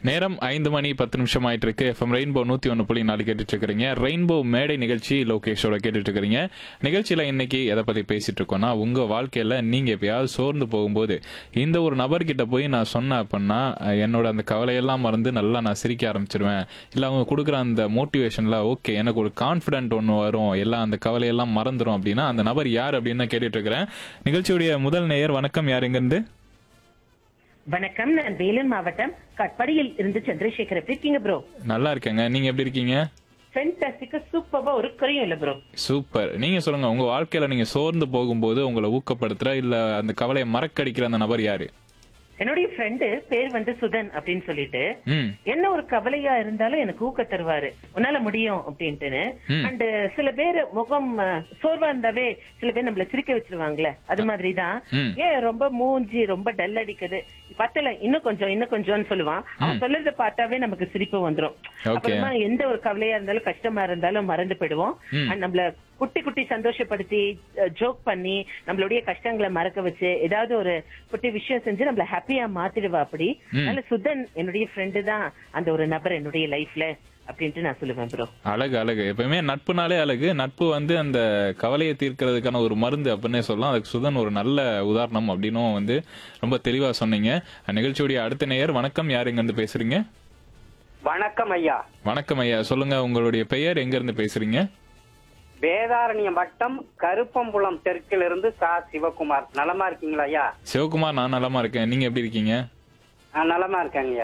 நேரம் ஐந்து மணி பத்து நிமிஷம் ஆயிட்டு இருக்கு எஃப்எம் ரெயின்போ நூத்தி ஒன்று புள்ளி நாலு கேட்டுட்டு இருக்கிறீங்க ரெயின்போ மேடை நிகழ்ச்சி லோகேஷோட கேட்டுட்டு இருக்கிறீங்க நிகழ்ச்சியில இன்னைக்கு எதை பத்தி பேசிட்டு இருக்கோம்னா உங்க வாழ்க்கையில நீங்க எப்பயாவது சோர்ந்து போகும்போது இந்த ஒரு நபர்கிட்ட போய் நான் சொன்னேன் அப்படின்னா அஹ், என்னோட அந்த கவலையெல்லாம் மறந்து நல்லா நான் சிரிக்க ஆரம்பிச்சிருவேன் இல்ல அவங்க கொடுக்குற அந்த மோட்டிவேஷன்ல ஓகே எனக்கு ஒரு கான்ஃபிடென்ட் ஒன்று வரும் எல்லாம் அந்த கவலையெல்லாம் மறந்துரும் அப்படின்னா அந்த நபர் யார் அப்படின்னு நான் கேட்டுட்டு இருக்கிறேன் நிகழ்ச்சியுடைய முதல் நேயர் வணக்கம் யார் எங்கிருந்து வணக்கம் நான் வேலூர் மாவட்டம் கட்படியில் இருந்து சந்திரசேகர் எப்படி இருக்கீங்க ப்ரோ நல்லா இருக்கேங்க நீங்க எப்படி இருக்கீங்க ஃபென்டாஸ்டிக்கா சூப்பர்வா ஒரு குறையும் இல்ல ப்ரோ சூப்பர் நீங்க சொல்லுங்க உங்க வாழ்க்கையில நீங்க சோர்ந்து போகும்போது உங்களை ஊக்கப்படுத்துற இல்ல அந்த கவலையை மறக்கடிக்கிற அந்த நபர் யாரு என்னுடைய ஃப்ரெண்டு பேர் வந்து சுதன் அப்படின்னு சொல்லிட்டு ம் என்ன ஒரு கவலையா இருந்தாலும் எனக்கு ஊக்க தருவாரு உன்னால முடியும் அப்படின்ட்டுன்னு ம். அண்ட் சில பேர் முகம் அஹ், சோர்வா இருந்தாவே சில பேர் நம்மள சிரிக்க வச்சிருவாங்களே அது மாதிரிதான் ம். ஏன் ரொம்ப மூஞ்சி ரொம்ப டல் அடிக்குது பத்தல இன்னும் கொஞ்சம் இன்னும் கொஞ்சம்னு சொல்லுவான் அவன் சொல்றத பார்த்தாவே நமக்கு சிரிப்பு வந்துரும் Okay. அப்புறமா எந்த ஒரு கவலையா இருந்தாலும் கஷ்டமா இருந்தாலும் மறந்து போயிடுவோம் ம். And நம்மள குட்டி குட்டி சந்தோஷப்படுத்தி ஜோக் பண்ணி நம்மளுடைய கஷ்டங்களை மறக்க வச்சு ஏதாவது ஒரு குட்டி விஷயம் செஞ்சு நம்மள ஹாப்பியா மாத்திடுவா அப்படி ம். அதனால சுதன் என்னுடைய ஃப்ரெண்டு தான் அந்த ஒரு நபர் என்னுடைய லைஃப்ல அப்படின்ட்டு நான் சொல்லுவேன் ப்ரோ அழகு அழகு எப்பவுமே நட்புனாலே அழகு நட்பு வந்து அந்த கவலையை தீர்க்கிறதுக்கான ஒரு மருந்து அப்படின்னே சொல்லலாம் அதுக்கு சுதன் ஒரு நல்ல உதாரணம் அப்படின்னும் வந்து ரொம்ப தெளிவா சொன்னீங்க நிகழ்ச்சியுடைய அடுத்த நேயர் வணக்கம் யார் எங்க இருந்து பேசுறீங்க வணக்கம் ஐயா வணக்கம் ஐயா சொல்லுங்க உங்களுடைய பெயர் எங்க இருந்து பேசுறீங்க வேதாரண்யம் வட்டம் கருப்பம்புலம் தெற்கிலிருந்து சா சிவகுமார் நலமா இருக்கீங்களா ஐயா சிவகுமார் நான் நலமா இருக்கேன் நீங்க எப்படி இருக்கீங்க நான் நலமா இருக்கேங்க ஐயா